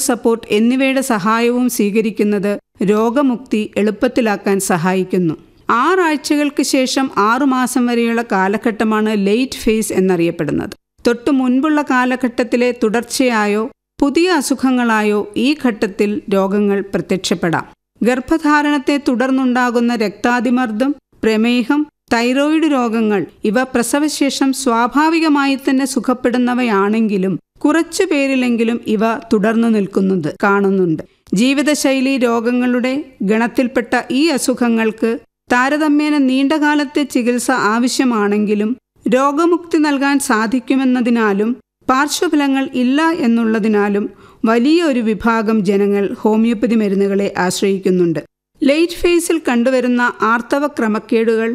support എന്നിവയുടെ സഹായവും സ്വീകരിക്കുന്നത് രോഗമുക്തി എളുപ്പത്തിലാക്കാൻ സഹായിക്കുന്നു ആറാഴ്ചകൾക്ക് ശേഷം ആറുമാസം വരെയുള്ള കാലഘട്ടമാണ് ലേറ്റ് ഫേസ് എന്നറിയപ്പെടുന്നത് തൊട്ടു മുൻപുള്ള കാലഘട്ടത്തിലെ തുടർച്ചയായോ പുതിയ അസുഖങ്ങളായോ ഈ ഘട്ടത്തിൽ രോഗങ്ങൾ പ്രത്യക്ഷപ്പെടാം ഗർഭധാരണത്തെ തുടർന്നുണ്ടാകുന്ന രക്താതിമർദ്ദം പ്രമേഹം തൈറോയിഡ് രോഗങ്ങൾ ഇവ പ്രസവശേഷം സ്വാഭാവികമായി തന്നെ സുഖപ്പെടുന്നവയാണെങ്കിലും കുറച്ചു പേരിലെങ്കിലും ഇവ തുടർന്നു നിൽക്കുന്നത് കാണുന്നുണ്ട് ജീവിതശൈലീ രോഗങ്ങളുടെ ഗണത്തിൽപ്പെട്ട ഈ അസുഖങ്ങൾക്ക് താരതമ്യേന നീണ്ടകാലത്തെ ചികിത്സ ആവശ്യമാണെങ്കിലും രോഗമുക്തി നൽകാൻ സാധിക്കുമെന്നതിനാലും പാർശ്വഫലങ്ങൾ ഇല്ല എന്നുള്ളതിനാലും വലിയ ഒരു വിഭാഗം ജനങ്ങൾ ഹോമിയോപ്പതി മരുന്നുകളെ ആശ്രയിക്കുന്നുണ്ട് ലേറ്റ് ഫേസിൽ കണ്ടുവരുന്ന ആർത്തവ ക്രമക്കേടുകൾ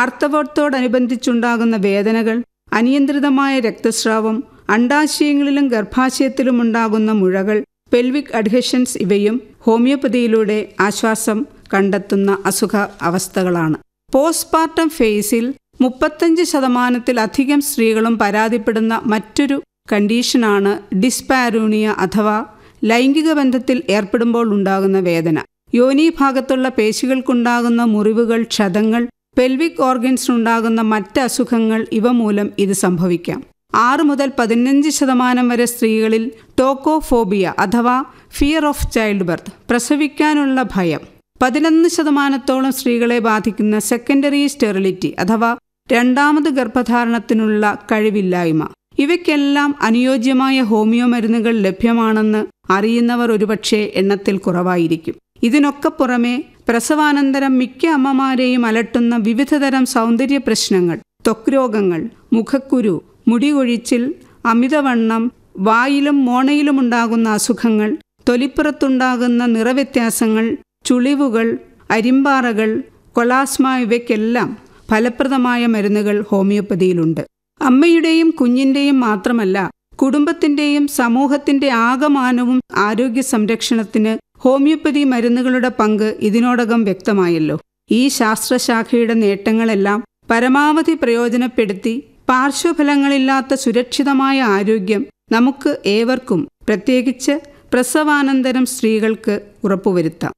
ആർത്തവത്തോടനുബന്ധിച്ചുണ്ടാകുന്ന വേദനകൾ അനിയന്ത്രിതമായ രക്തസ്രാവം അണ്ടാശയങ്ങളിലും ഗർഭാശയത്തിലും ഉണ്ടാകുന്ന മുഴകൾ പെൽവിക് അഡ്ഹഷൻസ് ഇവയും ഹോമിയോപ്പതിയിലൂടെ ആശ്വാസം കണ്ടെത്തുന്ന അസുഖ അവസ്ഥകളാണ് പോസ്റ്റ്പാർട്ടം ഫേസിൽ മുപ്പത്തഞ്ച് ശതമാനത്തിലധികം സ്ത്രീകളും പരാതിപ്പെടുന്ന മറ്റൊരു കണ്ടീഷനാണ് ഡിസ്പാരൂണിയ അഥവാ ലൈംഗിക ബന്ധത്തിൽ ഏർപ്പെടുമ്പോൾ ഉണ്ടാകുന്ന വേദന യോനി ഭാഗത്തുള്ള പേശികൾക്കുണ്ടാകുന്ന മുറിവുകൾ ക്ഷതങ്ങൾ പെൽവിക് ഓർഗൻസിനുണ്ടാകുന്ന മറ്റ് അസുഖങ്ങൾ ഇവ മൂലം ഇത് സംഭവിക്കാം ആറ് മുതൽ പതിനഞ്ച് ശതമാനം വരെ സ്ത്രീകളിൽ ടോക്കോഫോബിയ അഥവാ ഫിയർ ഓഫ് ചൈൽഡ് ബർത്ത് പ്രസവിക്കാനുള്ള ഭയം പതിനൊന്ന് ശതമാനത്തോളം സ്ത്രീകളെ ബാധിക്കുന്ന സെക്കൻഡറി സ്റ്റെറിലിറ്റി അഥവാ രണ്ടാമത് ഗർഭധാരണത്തിനുള്ള കഴിവില്ലായ്മ ഇവയ്ക്കെല്ലാം അനുയോജ്യമായ ഹോമിയോ മരുന്നുകൾ ലഭ്യമാണെന്ന് അറിയുന്നവർ ഒരുപക്ഷെ എണ്ണത്തിൽ കുറവായിരിക്കും ഇതിനൊക്കെ പുറമെ പ്രസവാനന്തരം മിക്ക അമ്മമാരെയും അലട്ടുന്ന വിവിധതരം സൗന്ദര്യ പ്രശ്നങ്ങൾ ത്വക്ക് രോഗങ്ങൾ മുഖക്കുരു മുടി കൊഴിച്ചിൽ അമിതവണ്ണം വായിലും മോണയിലും ഉണ്ടാകുന്ന അസുഖങ്ങൾ തൊലിപ്പുറത്തുണ്ടാകുന്ന നിറവ്യത്യാസങ്ങൾ ചുളിവുകൾ അരിമ്പാറകൾ കൊളാസ്മ ഇവയ്ക്കെല്ലാം ഫലപ്രദമായ മരുന്നുകൾ ഹോമിയോപ്പതിയിലുണ്ട് അമ്മയുടെയും കുഞ്ഞിൻ്റെയും മാത്രമല്ല കുടുംബത്തിൻ്റെയും സമൂഹത്തിൻ്റെ ആകമാനവും ആരോഗ്യ സംരക്ഷണത്തിന് ഹോമിയോപ്പതി മരുന്നുകളുടെ പങ്ക് ഇതിനോടകം വ്യക്തമായല്ലോ ഈ ശാസ്ത്രശാഖയുടെ നേട്ടങ്ങളെല്ലാം പരമാവധി പ്രയോജനപ്പെടുത്തി പാർശ്വഫലങ്ങളില്ലാത്ത സുരക്ഷിതമായ ആരോഗ്യം നമുക്ക് ഏവർക്കും പ്രത്യേകിച്ച് പ്രസവാനന്തരം സ്ത്രീകൾക്ക് ഉറപ്പുവരുത്താം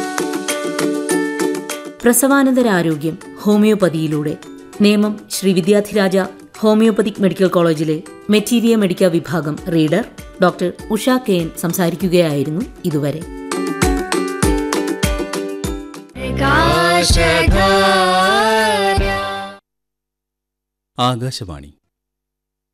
പ്രസവാനന്തരാരോഗ്യം ഹോമിയോപ്പതിയിലൂടെ നേമം ശ്രീ വിദ്യാധിരാജ ഹോമിയോപ്പതിക് മെഡിക്കൽ കോളേജിലെ മെറ്റീരിയ മെഡിക്ക വിഭാഗം reader doctor Usha K N സംസാരിക്കുകയായിരുന്നു ഇതുവരെ ആകാശവാണി